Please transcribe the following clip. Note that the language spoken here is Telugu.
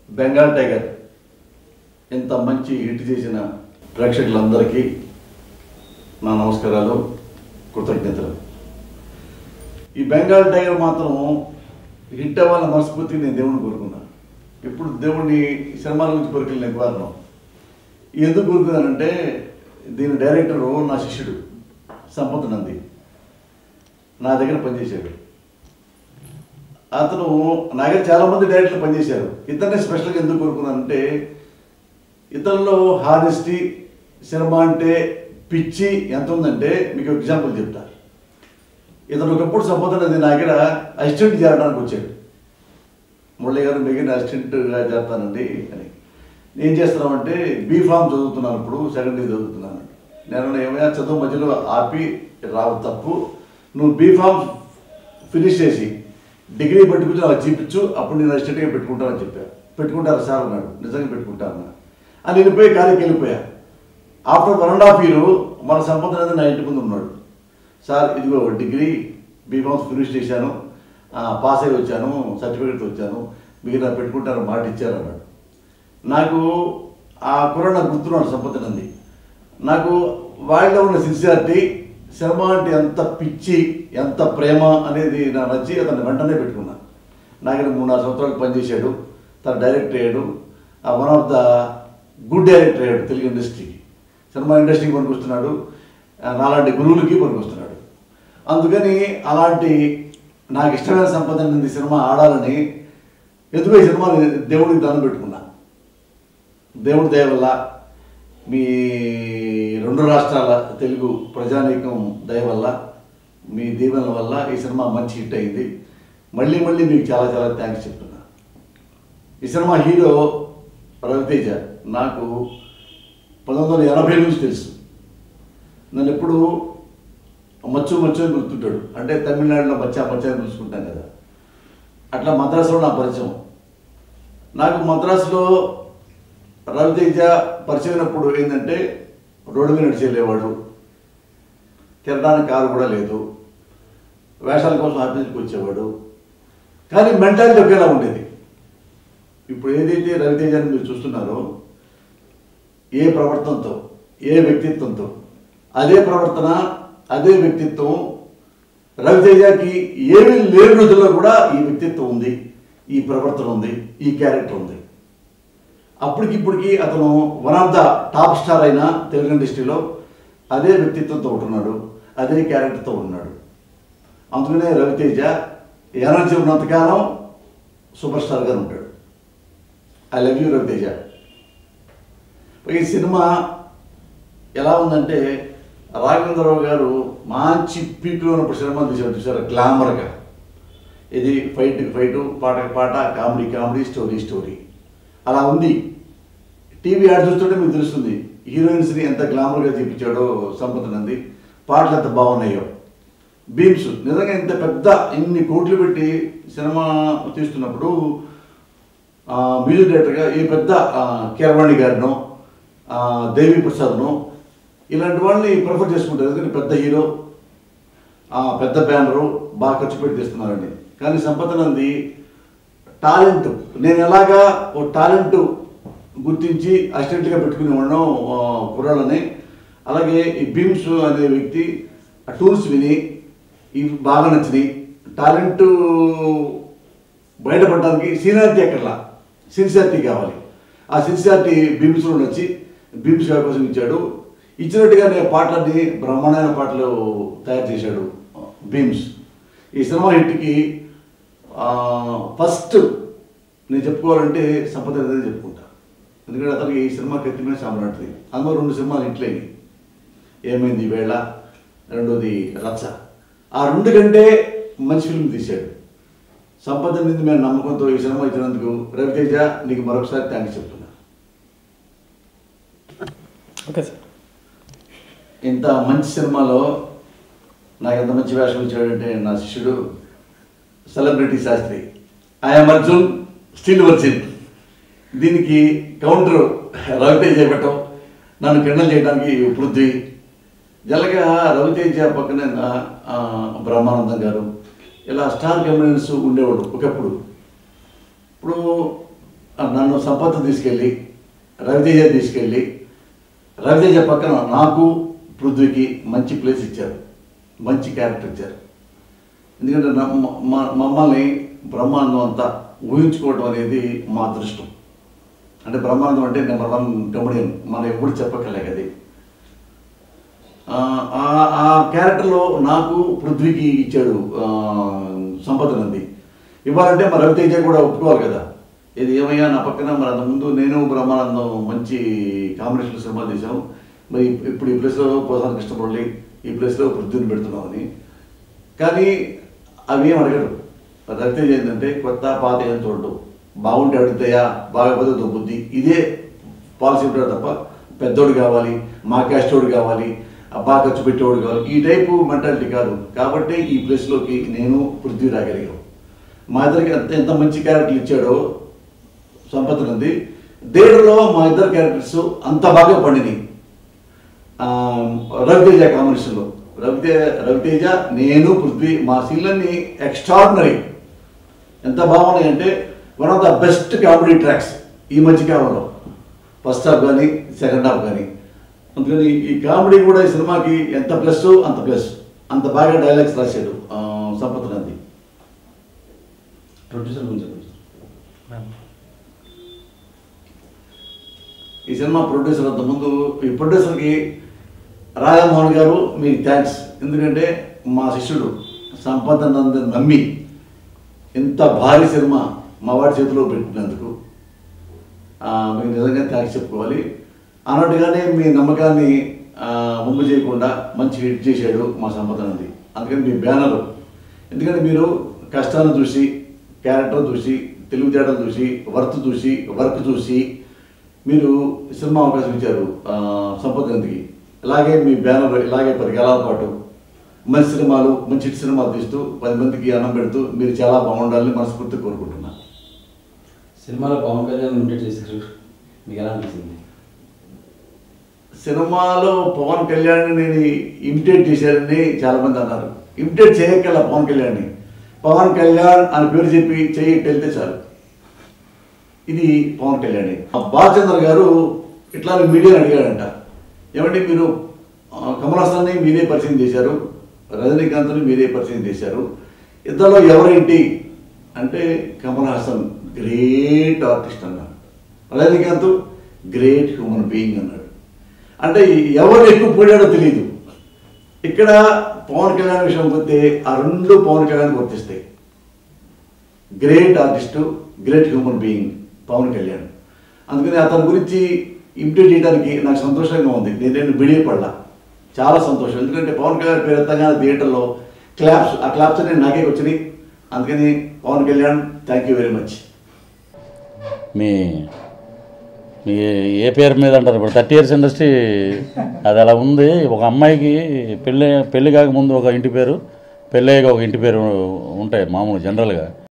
బెంగాల్ టైగర్ ఇంత మంచి హిట్ చేసిన ప్రేక్షకులందరికీ నా నమస్కారాలు కృతజ్ఞతలు ఈ బెంగాల్ టైగర్ మాత్రం హిట్ అవ్వాలని మనస్ఫూర్తిగా నేను దేవుడిని కోరుకున్నాను ఇప్పుడు దేవుడిని సినిమాల గురించి కోరికలు నేను కోరను ఎందుకు కోరుకున్నానంటే దీని డైరెక్టరు నా శిష్యుడు సంపత్ నంది నా దగ్గర పనిచేశాడు అతను నా దగ్గర చాలామంది డైరెక్టర్లు పనిచేశారు ఇతన్ని స్పెషల్గా ఎందుకు కోరుకున్నానంటే ఇతనిలో హానెస్టీ సినిమా అంటే పిచ్చి ఎంత ఉందంటే మీకు ఎగ్జాంపుల్ చెప్తా ఇతను ఒకప్పుడు సంపదనది నా దగ్గర అసిస్టెంట్ చేరడానికి వచ్చాడు మురళి గారు మిగిలిన అసిస్టెంట్గా చేస్తానండి అని ఏం చేస్తున్నామంటే బీ ఫామ్ చదువుతున్నాను ఇప్పుడు సెకండ్ ఇయర్ చదువుతున్నాను నేను ఏమైనా చదువు మధ్యలో ఆపి రావు తప్పు నువ్వు బీ ఫామ్ ఫినిష్ చేసి డిగ్రీ పట్టుకుని నాకు చూపించు అప్పుడు నేను అసిస్టెంట్గా పెట్టుకుంటానని చెప్పా పెట్టుకుంటారు సార్ అన్నాడు నిజంగా పెట్టుకుంటాను అని వెళ్ళిపోయి ఖాళీకి వెళ్ళిపోయా after one and half year మన సంపద అనేది నా ఇంటి ముందు ఉన్నాడు సార్ ఇదిగో డిగ్రీ బీఫామ్స్ ఫినిష్ చేశాను ఆ, పాస్ అయ్యి వచ్చాను సర్టిఫికేట్ వచ్చాను మీరు నాకు పెట్టుకుంటారు మాట ఇచ్చారు అన్నాడు నాకు ఆ కుర్ర నాకు గుర్తున్నాడు సంపద నంది నాకు వాళ్ళలో ఉన్న సిన్సియారిటీ సినిమా అంటే ఎంత పిచ్చి ఎంత ప్రేమ అనేది నాకు నచ్చి అతన్ని వెంటనే పెట్టుకున్నా నాకు మూడు నాలుగు సంవత్సరాలు పనిచేశాడు తను డైరెక్టర్ అయ్యాడు one of the good director అయ్యాడు తెలుగు ఇండస్ట్రీకి సినిమా ఇండస్ట్రీకి పనికొస్తున్నాడు ఆ, నాలాంటి గురువులకి పనికొస్తున్నాడు అందుకని అలాంటి నాకు ఇష్టమైన సంపద నుండి సినిమా ఆడాలని ఎందుకో ఈ సినిమా దేవుడికి దానం పెట్టుకున్నా దేవుడి దయ వల్ల మీ రెండు రాష్ట్రాల తెలుగు ప్రజానీకం దయ వల్ల మీ దీవెనల వల్ల ఈ సినిమా మంచి హిట్ అయింది మళ్ళీ మళ్ళీ మీకు చాలా చాలా థ్యాంక్స్ చెప్తున్నా ఈ సినిమా హీరో రవితేజ నాకు పంతొమ్మిది వందల ఎనభై నుంచి తెలుసు నన్ను ఎప్పుడు మచ్చు మచ్చు అని గుర్తుంటాడు అంటే తమిళనాడులో మచ్చా మచ్చా అని పిలుచుకుంటాం కదా అట్లా మద్రాసులో నా పరిచయం నాకు మద్రాసులో రవితేజ పరిచయం అయినప్పుడు ఏంటంటే రోడ్డు మీద నడిచి వెళ్ళేవాడు తిరగడానికి కారు కూడా లేదు వేషాల కోసం ఆఫీస్కి వచ్చేవాడు కానీ మెంటాలిటీ ఒకేలా ఉండేది ఇప్పుడు ఏదైతే రవితేజని మీరు చూస్తున్నారో ఏ ప్రవర్తనతో ఏ వ్యక్తిత్వంతో అదే ప్రవర్తన అదే వ్యక్తిత్వం రవితేజకి ఏమీ లేని రోజుల్లో కూడా ఈ వ్యక్తిత్వం ఉంది ఈ ప్రవర్తన ఉంది ఈ క్యారెక్టర్ ఉంది అప్పటికిప్పటికి అతను one of the top star అయిన తెలుగు ఇండస్ట్రీలో అదే వ్యక్తిత్వంతో ఉంటున్నాడు అదే క్యారెక్టర్తో ఉన్నాడు అందుకనే రవితేజ ఎనర్జీ ఉన్నంతకాలం సూపర్ స్టార్గా ఉంటాడు ఐ లవ్ యూ రవితేజ ఈ సినిమా ఎలా ఉందంటే రాఘవేంద్రరావు గారు మంచి పీక్లో ఉన్నప్పుడు సినిమా తీశారు చూసారు గ్లామర్గా ఇది ఫైట్ ఫైట్ పాటకి పాట కామెడీ కామెడీ స్టోరీ స్టోరీ అలా ఉంది టీవీ యాడ్ చూస్తుంటే మీకు తెలుస్తుంది హీరోయిన్స్ని ఎంత గ్లామర్గా చూపించాడో సంపద నంది పాటలు ఎంత బాగున్నాయో బీమ్స్ నిజంగా ఇంత పెద్ద ఇన్ని కోట్లు పెట్టి సినిమా తీస్తున్నప్పుడు ఆ, మ్యూజిక్ డైరెక్టర్గా ఈ పెద్ద ఆ, కీరవాణి గారినో ఆ, దేవి ప్రసాద్ను ఇలాంటి వాళ్ళని ప్రిఫర్ చేసుకుంటారు ఎందుకంటే పెద్ద హీరో ఆ, పెద్ద బ్యానరు బాగా ఖర్చు పెట్టి తీస్తున్నారండి కానీ సంపద నంది టాలెంట్ నేను ఎలాగా ఓ టాలెంట్ గుర్తించి అసిస్టెంట్గా పెట్టుకుని ఉండడం ఆ, కుర్రాళ్ళని అలాగే ఈ భీమ్స్ అనే వ్యక్తి ఆ టూల్స్ విని ఇవి బాగా నచ్చినాయి టాలెంట్ బయటపడడానికి సీనియారిటీ ఎక్కర్లా సిన్సియారిటీ కావాలి ఆ సిన్సియారిటీ భీమ్స్లో నచ్చి భీమ్స్ గారి కోసం ఇచ్చాడు ఇచ్చినట్టుగానే పాటలన్నీ బ్రహ్మాండమైన పాటలు తయారు చేశాడు భీమ్స్ ఈ సినిమా హిట్కి ఫస్ట్ నేను చెప్పుకోవాలంటే సంపద అనేది చెప్పుకుంటా ఎందుకంటే అతనికి ఈ సినిమా కత్తిమే సామ్రాట్ది అందులో రెండు సినిమాలు హిట్లయినాయి ఏమైంది ఈ వేళ రెండోది రచ్చ ఆ రెండు కంటే మంచి ఫిల్మ్ తీశాడు సంపద మీద మేము నమ్మకంతో ఈ సినిమా ఇచ్చినందుకు రవితేజ నీకు మరొకసారి థ్యాంక్స్ చెప్తున్నా ఓకే సార్ ఇంత మంచి సినిమాలో నాకు ఎంత మంచి వేషం ఇచ్చాడంటే నా శిష్యుడు celebrity Shastri I'm Arjun still virgin దీనికి కౌంటర్ రవితేజ పెట్టడం నన్ను కిండల్ చేయడానికి పృథ్వీ జలగా రవితేజ పక్కన నా- ఆ, బ్రహ్మానందం గారు ఇలా స్టార్ కమెడియన్స్ ఉండేవాడు ఒకప్పుడు ఇప్పుడు నన్ను సంపత్ తీసుకెళ్ళి రవితేజ తీసుకెళ్ళి రవితేజ పక్కన నాకు పృథ్వీకి మంచి ప్లేస్ ఇచ్చారు మంచి క్యారెక్టర్ ఇచ్చారు ఎందుకంటే నా- మ- మ- మమ్మల్ని బ్రహ్మాండం అంతా ఊహించుకోవడం అనేది మా అదృష్టం అంటే బ్రహ్మాండం అంటే నెంబర్ వన్ కమెడియన్ మనం ఎప్పుడు చెప్పక్కర్లే అది ఆ, ఆ- ఆ క్యారెక్టర్లో నాకు పృథ్వీకి ఇచ్చాడు ఆ, సంపద నంది ఇవ్వాలంటే మరి రవితేజ కూడా ఒప్పుకోవాలి కదా ఇది ఏమయ్యా నా పక్కన మరి అంతకుముందు నేను బ్రహ్మానందం మంచి కాంబినేషన్ సినిమా తీసాం మరి ఇప్పుడు ఈ ప్లేస్లో పోసాన కృష్ణమురళి ఈ ప్లేస్లో పృథ్వీని పెడుతున్నామని కానీ అవి ఏం అడగడు రవితేజ ఏంటంటే కొత్త పాత ఏం చూడడు బాగుంటే అడుగుతాయా బాగపోతే దొబ్బుద్ది ఇదే పాలసీ ఉంటాడు తప్ప పెద్దోడు కావాలి మా క్యాస్టోడు కావాలి ఆ బాగా ఖర్చు పెట్టేవాడు కావాలి ఈ టైపు మెంటాలిటీ కాదు కాబట్టి ఈ ప్లేస్లోకి నేను పృథ్వీ రాగలిగాం మా ఇద్దరికి ఎంత ఎంత మంచి క్యారెక్టర్లు ఇచ్చాడో సంపత్ ఉంది థియేటర్లో మా ఇద్దరు క్యారెక్టర్స్ అంత బాగా పండినాయి ఆ, రవితేజ కాంబినేషన్లో రవితేజ రవితేజ నేను పృథ్వీ మా సీన్లన్నీ ఎక్స్ట్రాడినరీ ఎంత బాగున్నాయంటే one of the best comedy tracks ఈ మధ్య కాలంలో ఫస్ట్ హాఫ్ కానీ సెకండ్ హాఫ్ కానీ అందుకని ఈ కామెడీ కూడా ఈ సినిమాకి ఎంత ప్లస్ అంత ప్లస్ అంత బాగా డైలాగ్స్ రాశాడు ఆ, సంపత్ నంది ప్రొడ్యూసర్ గురించి చెప్పండి సార్ ఈ సినిమా ప్రొడ్యూసర్ అంత ముందు ఈ ప్రొడ్యూసర్కి రాజమోహన్ గారు మీకు థ్యాంక్స్ ఎందుకంటే మా శిష్యుడు సంపద నందన్ నమ్మి ఇంత భారీ సినిమా మా వాడి చేతిలో పెట్టినందుకు ఆ, మీకు నిజంగా థ్యాంక్స్ చెప్పుకోవాలి అన్నట్టుగానే మీ నమ్మకాన్ని ఆ, ముందు చేయకుండా మంచి హిట్ చేశాడు మా సంపద నంది అందుకని మీ బ్యానర్ ఎందుకంటే మీరు కష్టాన్ని చూసి క్యారెక్టర్ చూసి తెలివితేటలు చూసి వర్త్ చూసి వర్క్ చూసి మీరు సినిమా అవకాశం ఇచ్చారు ఆ, సంపద నందికి ఇలాగే మీ బ్యానర్ ఇలాగే పది కాలాల పాటు మంచి సినిమాలు మంచి హిట్ సినిమాలు తీస్తూ పది మందికి అన్నం పెడుతూ మీరు చాలా బాగుండాలని మనస్ఫూర్తి కోరుకుంటున్నాను సినిమాలో పవన్ కళ్యాణ్ ఇమిటేట్ చేశారు మీకు ఎలా అనిపించింది సినిమాలో పవన్ కళ్యాణ్ నేను ఇమిటేట్ చేశారని చాలా మంది అన్నారు ఇమిటేట్ చేయగల పవన్ కళ్యాణ్ని పవన్ కళ్యాణ్ అని పేరు చెప్పి చేయి వెళ్తే చాలు ఇది పవన్ కళ్యాణ్ ఆ బాలచంద్ర గారు ఇట్లా మీడియాని అడిగాడంట ఏమంటే మీరు ఆ, కమల్ హాసన్ని మీరే పరిచయం చేశారు రజనీకాంత్ని మీరే పరిచయం చేశారు ఇద్దరిలో ఎవరేంటి అంటే కమల్ హాసన్ గ్రేట్ ఆర్టిస్ట్ అన్నాడు రజనీకాంత్ గ్రేట్ హ్యూమన్ బీయింగ్ అన్నాడు అంటే ఎవరు ఎక్కువ పోయాడో తెలియదు ఇక్కడ పవన్ కళ్యాణ్ విషయం పోతే ఆ రెండు పవన్ కళ్యాణ్ వర్తిస్తాయి great artist great human being Pawan Kalyan అందుకని అతని గురించి ఇమిటేట్ చేయడానికి నాకు సంతోషంగా ఉంది నేను బిడియపడ్డా చాలా సంతోషం ఎందుకంటే పవన్ కళ్యాణ్ పేరు ఎత్తగానే థియేటర్లో క్లాప్స్ ఆ క్లాప్స్ అనేవి నాకే వచ్చినాయి అందుకని Pawan Kalyan thank you very much మీ మీ ఏ పేరు మీద అంటారు ఇప్పుడు థర్టీ ఇయర్స్ ఇండస్ట్రీ అది అలా ఉంది ఒక అమ్మాయికి పెళ్ళి పెళ్ళి కాకముందు ఒక ఇంటి పేరు పెళ్ళయ్యాక ఒక ఇంటి పేరు ఉంటాయి మామూలు జనరల్గా